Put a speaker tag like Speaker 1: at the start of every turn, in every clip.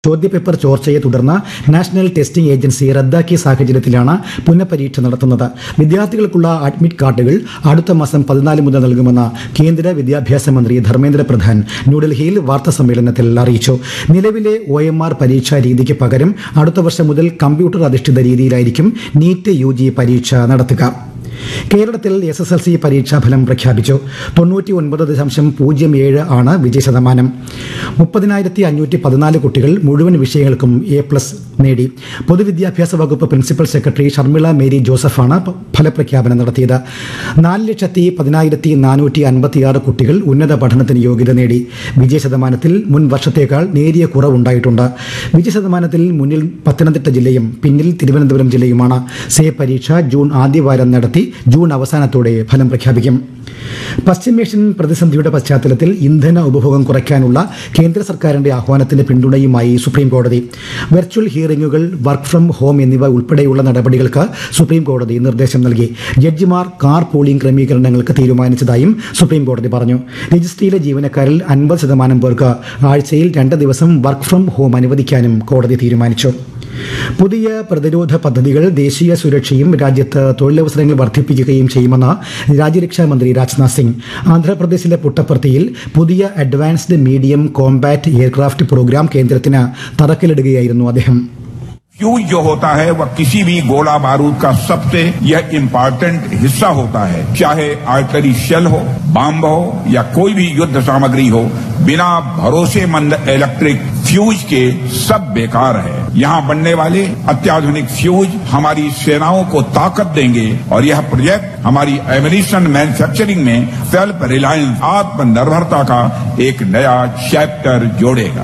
Speaker 1: ചോദ്യപേപ്പർ ചോർച്ചയെ തുടർന്ന് national testing agency റദ്ദാക്കിയ സാഹചര്യത്തിലാണ് പുനഃപരീക്ഷ നടത്തുന്നത് വിദ്യാർത്ഥികൾക്കുള്ള അഡ്മിറ്റ് കാർഡുകൾ അടുത്ത മാസം പതിനാല് മുതൽ നൽകുമെന്ന് കേന്ദ്ര വിദ്യാഭ്യാസ മന്ത്രി ധർമ്മേന്ദ്ര പ്രധാൻ ന്യൂഡൽഹിയിൽ വാർത്താ സമ്മേളനത്തിൽ അറിയിച്ചു നിലവിലെ ഒ എം ആർ പരീക്ഷാ രീതിക്ക് പകരം അടുത്ത വർഷം മുതൽ കമ്പ്യൂട്ടർ അധിഷ്ഠിത രീതിയിലായിരിക്കും നീറ്റ് യു ജി പരീക്ഷ നടത്തുക കേരളത്തിൽ എസ് എസ് എൽ സി പരീക്ഷാഫലം പ്രഖ്യാപിച്ചു തൊണ്ണൂറ്റി ഒൻപത് ദശാംശം പൂജ്യം ഏഴ് ആണ് വിജയ ശതമാനം മുപ്പതിനായിരത്തി അഞ്ഞൂറ്റി പതിനാല് കുട്ടികൾ മുഴുവൻ വിഷയങ്ങൾക്കും എ പ്ലസ് നേടി പൊതുവിദ്യാഭ്യാസ വകുപ്പ് പ്രിൻസിപ്പൽ സെക്രട്ടറി ഷർമിള മേരി ജോസഫാണ് പ- ഫലപ്രഖ്യാപനം നടത്തിയത് നാല് ലക്ഷത്തി പതിനായിരത്തി നാനൂറ്റി അൻപത്തിയാറ് കുട്ടികൾ ഉന്നത പഠനത്തിന് യോഗ്യത നേടി വിജയ ശതമാനത്തിൽ മുൻ വർഷത്തേക്കാൾ നേരിയ കുറവുണ്ടായിട്ടുണ്ട് വിജയ ശതമാനത്തിൽ മുന്നിൽ പത്തനംതിട്ട ജില്ലയും പിന്നിൽ തിരുവനന്തപുരം ജില്ലയുമാണ് സേ പരീക്ഷ ജൂൺ ആദ്യവാരം നടത്തി ജൂൺ അവസാനത്തോടെ ഫലം പ്രഖ്യാപിക്കും പശ്ചിമേഷ്യൻ പ്രതിസന്ധിയുടെ പശ്ചാത്തലത്തിൽ ഇന്ധന ഉപഭോഗം കുറയ്ക്കാനുള്ള കേന്ദ്ര സർക്കാരിന്റെ ആഹ്വാനത്തിന് പിന്തുണയുമായി സുപ്രീം കോടതി വെർച്വൽ ഹിയറിംഗുകൾ വർക്ക് ഫ്രം ഹോം എന്നിവ ഉൾപ്പെടെയുള്ള നടപടികൾക്ക് സുപ്രീം കോടതി നിർദ്ദേശം നൽകി ജഡ്ജിമാർ കാർ പോളിംഗ് ക്രമീകരണങ്ങൾക്ക് തീരുമാനിച്ചതായും സുപ്രീം കോടതി പറഞ്ഞു രജിസ്ട്രിയിലെ ജീവനക്കാരിൽ അൻപത് ശതമാനം പേർക്ക് ആഴ്ചയിൽ രണ്ട് ദിവസം വർക്ക് ഫ്രം ഹോം അനുവദിക്കാനും കോടതി തീരുമാനിച്ചു പുതിയ പ്രതിരോധ പദ്ധതികൾ ദേശീയ സുരക്ഷയും രാജ്യത്ത് തൊഴിലവസരങ്ങൾ വർദ്ധിപ്പിക്കുകയും ചെയ്യുമെന്ന് രാജ്യരക്ഷാ മന്ത്രി രാജ്നാഥ് സിംഗ് ആന്ധ്രാപ്രദേശിലെ പുട്ടപ്പർത്തിയിൽ പുതിയ advanced medium combat aircraft programme കേന്ദ്രത്തിന് തറക്കല്ലിടുകയായിരുന്നു അദ്ദേഹം
Speaker 2: फ्यूज जो होता है वह किसी भी गोला बारूद का सबसे यह इम्पोर्टेंट हिस्सा होता है चाहे आर्टरी शेल हो बम हो या कोई भी युद्ध सामग्री हो बिना भरोसेमंद इलेक्ट्रिक फ्यूज के सब बेकार है यहाँ बनने वाले अत्याधुनिक फ्यूज हमारी सेनाओं को ताकत देंगे और यह प्रोजेक्ट हमारी एमिनेशन मैन्युफैक्चरिंग में सेल्फ रिलायंस आत्मनिर्भरता का एक नया चैप्टर जोड़ेगा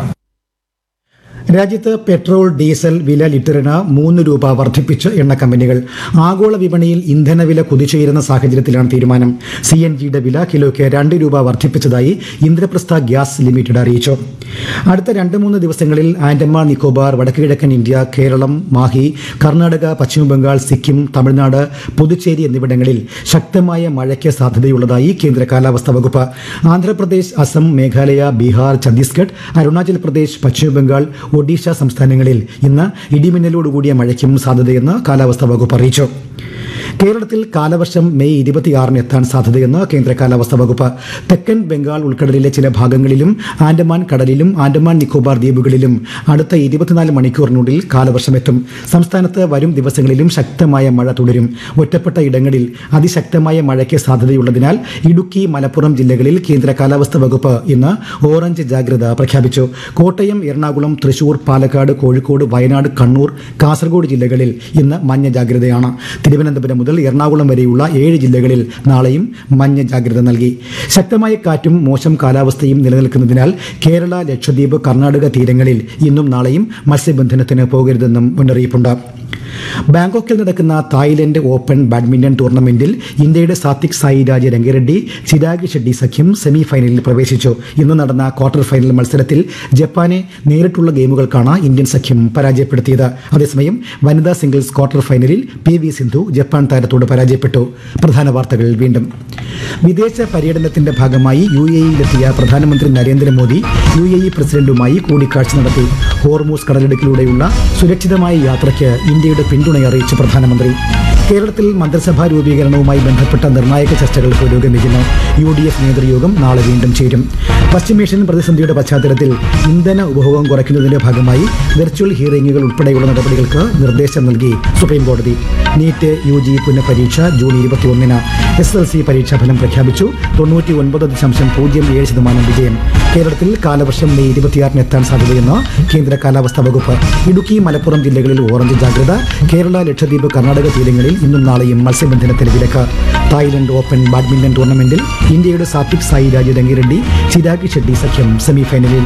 Speaker 1: രാജ്യത്ത് പെട്രോൾ ഡീസൽ വില ലിറ്ററിന് മൂന്ന് രൂപ വർദ്ധിപ്പിച്ച് എണ്ണ കമ്പനികൾ ആഗോള വിപണിയിൽ ഇന്ധനവില കുതിച്ചുയരുന്ന സാഹചര്യത്തിലാണ് തീരുമാനം സി എൻ ജിയുടെ വില കിലോയ്ക്ക് രണ്ട് രൂപ വർദ്ധിപ്പിച്ചതായി ഇന്ദ്രപ്രസ്ഥ ഗ്യാസ് ലിമിറ്റഡ് അറിയിച്ചു അടുത്ത രണ്ട് മൂന്ന് ദിവസങ്ങളിൽ ആൻഡമാൻ നിക്കോബാർ വടക്കുകിഴക്കൻ ഇന്ത്യ കേരളം മാഹി കർണാടക പശ്ചിമബംഗാൾ സിക്കിം തമിഴ്നാട് പുതുച്ചേരി എന്നിവിടങ്ങളിൽ ശക്തമായ മഴയ്ക്ക് സാധ്യതയുള്ളതായി കേന്ദ്ര കാലാവസ്ഥാ വകുപ്പ് ആന്ധ്രാപ്രദേശ് അസം മേഘാലയ ബീഹാർ ഛത്തീസ്ഗഡ് അരുണാചൽ പ്രദേശ് പശ്ചിമബംഗാൾ ഒഡീഷ സംസ്ഥാനങ്ങളിൽ ഇന്ന് ഇടിമിന്നലോടുകൂടിയ മഴയ്ക്കും സാധ്യതയെന്ന് കാലാവസ്ഥാ വകുപ്പ് അറിയിച്ചു കേരളത്തിൽ കാലവർഷം മെയ് ഇരുപത്തിയാറിന് എത്താൻ സാധ്യതയെന്ന് കേന്ദ്ര കാലാവസ്ഥാ വകുപ്പ് തെക്കൻ ബംഗാൾ ഉൾക്കടലിലെ ചില ഭാഗങ്ങളിലും ആൻഡമാൻ കടലിലും ആൻഡമാൻ നിക്കോബാർ ദ്വീപുകളിലും അടുത്ത ഇരുപത്തിനാല് മണിക്കൂറിനുള്ളിൽ കാലവർഷം എത്തും സംസ്ഥാനത്ത് വരും ദിവസങ്ങളിലും ശക്തമായ മഴ തുടരും ഒറ്റപ്പെട്ട ഇടങ്ങളിൽ അതിശക്തമായ മഴയ്ക്ക് സാധ്യതയുള്ളതിനാൽ ഇടുക്കി മലപ്പുറം ജില്ലകളിൽ കേന്ദ്ര കാലാവസ്ഥാ വകുപ്പ് ഇന്ന് ഓറഞ്ച് ജാഗ്രത പ്രഖ്യാപിച്ചു കോട്ടയം എറണാകുളം തൃശൂർ പാലക്കാട് കോഴിക്കോട് വയനാട് കണ്ണൂർ കാസർഗോഡ് ജില്ലകളിൽ ഇന്ന് മഞ്ഞ ജാഗ്രതയാണ് തിരുവനന്തപുരം മുതൽ എറണാകുളം വരെയുള്ള ഏഴ് ജില്ലകളിൽ നാളെയും മഞ്ഞ ജാഗ്രത നൽകി ശക്തമായ കാറ്റും മോശം കാലാവസ്ഥയും നിലനിൽക്കുന്നതിനാൽ കേരള ലക്ഷദ്വീപ് കർണാടക തീരങ്ങളിൽ ഇന്നും നാളെയും മത്സ്യബന്ധനത്തിന് പോകരുതെന്നും മുന്നറിയിപ്പുണ്ട് ബാങ്കോക്കിൽ നടക്കുന്ന തായ്ലൻഡ് ഓപ്പൺ ബാഡ്മിന്റൺ ടൂർണമെന്റിൽ ഇന്ത്യയുടെ സാത്വിക് സായിരാജ് രംഗറെഡ്ഡി ചിരാഗ് ഷെഡ്ഡി സഖ്യം സെമി ഫൈനലിൽ പ്രവേശിച്ചു ഇന്ന് നടന്ന ക്വാർട്ടർ ഫൈനൽ മത്സരത്തിൽ ജപ്പാനെ നേരിട്ടുള്ള ഗെയിമുകൾക്കാണ് ഇന്ത്യൻ സഖ്യം പരാജയപ്പെടുത്തിയത് അതേസമയം വനിതാ സിംഗിൾസ് ക്വാർട്ടർ ഫൈനലിൽ പി വി സിന്ധു ജപ്പാൻ താരത്തോട് പരാജയപ്പെട്ടു പ്രധാന വാർത്തകൾ വീണ്ടും വിദേശ പര്യടനത്തിന്റെ ഭാഗമായി യു എ ഇയിലെത്തിയ പ്രധാനമന്ത്രി നരേന്ദ്രമോദി യു എ ഇ പ്രസിഡന്റുമായി കൂടിക്കാഴ്ച നടത്തി ഹോർമൂസ് കടലിടുക്കിലൂടെയുള്ള സുരക്ഷിതമായ യാത്രയ്ക്ക് ഇന്ത്യയുടെ പിന്തുണ അറിയിച്ച് പ്രധാനമന്ത്രി കേരളത്തിൽ മന്ത്രിസഭാ രൂപീകരണവുമായി ബന്ധപ്പെട്ട നിർണായക ചർച്ചകൾ പുരോഗമിക്കുന്നു യു ഡി എഫ് നേതൃയോഗം നാളെ വീണ്ടും ചേരും പശ്ചിമേഷ്യൻ പ്രതിസന്ധിയുടെ പശ്ചാത്തലത്തിൽ ഇന്ധന ഉപഭോഗം കുറയ്ക്കുന്നതിന്റെ ഭാഗമായി വെർച്വൽ ഹിയറിംഗുകൾ ഉൾപ്പെടെയുള്ള നടപടികൾക്ക് നിർദ്ദേശം നൽകി സുപ്രീം കോടതി നീറ്റ് യു ജി പുനഃപരീക്ഷ ജൂൺ ഇരുപത്തിയൊന്നിന് എസ് എൽ സി പരീക്ഷാഫലം പ്രഖ്യാപിച്ചു തൊണ്ണൂറ്റി ഒൻപത് ദശാംശം പൂജ്യം ഏഴ് ശതമാനം വിജയം കേരളത്തിൽ കാലവർഷം മെയ് ഇരുപത്തിയാറിന് എത്താൻ സാധ്യതയെന്ന് കേന്ദ്ര കാലാവസ്ഥാ വകുപ്പ് ഇടുക്കി മലപ്പുറം ജില്ലകളിൽ ഓറഞ്ച് ജാഗ്രത കേരള ലക്ഷദ്വീപ് കർണാടക തീരങ്ങളിൽ ഇന്നും നാളെയും മത്സ്യബന്ധനത്തിന് വിലക്ക് തായ്ലൻഡ് ഓപ്പൺ ബാഡ്മിന്റൺ ടൂർണമെന്റിൽ ഇന്ത്യയുടെ സാത്വിക് സായി രാജ് രംഗിറെഡ്ഡി ചിരാഗ് ഷെഡ്ഡി സഖ്യം സെമിഫൈനലിൽ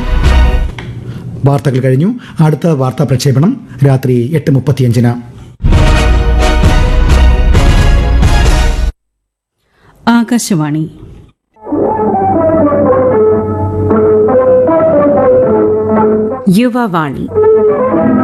Speaker 1: വാർത്തകൾ കഴിഞ്ഞു അടുത്ത വാർത്താ പ്രക്ഷേപണം രാത്രി എട്ട് മുപ്പത്തിയഞ്ചിന്
Speaker 3: ആകാശവാണി യുവവാണി